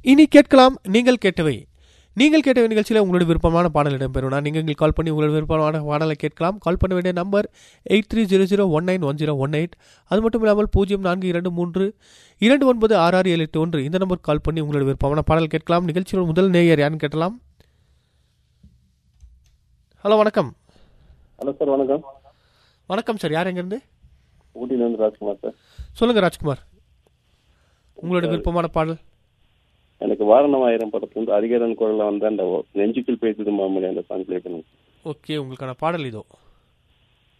இனி கேட்கலாம் நீங்கள் கேட்டவை நீங்கள் கேட்டவை நிகழ்ச்சியில் உங்களுடைய விருப்பமான பாடல் இடம்பெறும் நான் நீங்கள் கால் பண்ணி உங்களுடைய விருப்பமான பாடலை கேட்கலாம் கால் பண்ண வேண்டிய number eight three zero zero one nine one zero one eight அது மட்டும் இல்லாமல் பூஜ்ஜியம் நான்கு இரண்டு மூன்று இரண்டு ஒன்பது ஆறு ஆறு ஏழு எட்டு ஒன்று இந்த நம்பர் கால் பண்ணி உங்களுடைய விருப்பமான பாடல் கேட்கலாம் நிகழ்ச்சியோட முதல் நேயர் யாருன்னு கேட்கலாம் ஹலோ வணக்கம் ஹலோ சார் வணக்கம் வணக்கம் சார் யார் எங்கேருந்து ஊட்டியிலேருந்து ராஜ்குமார் சார் சொல்லுங்கள் ராஜ்குமார் உங்களுடைய விருப்பமான பாடல் எனக்கு வாரணம் ஆயிரம் படத்துலேருந்து அதிகாரன் குரலில் வந்து அந்த நெஞ்சுக்குள் பேசுது மாமணி அந்த சாங் ப்ளே பண்ணுங்க ஓகே உங்களுக்கான பாடல் இதோ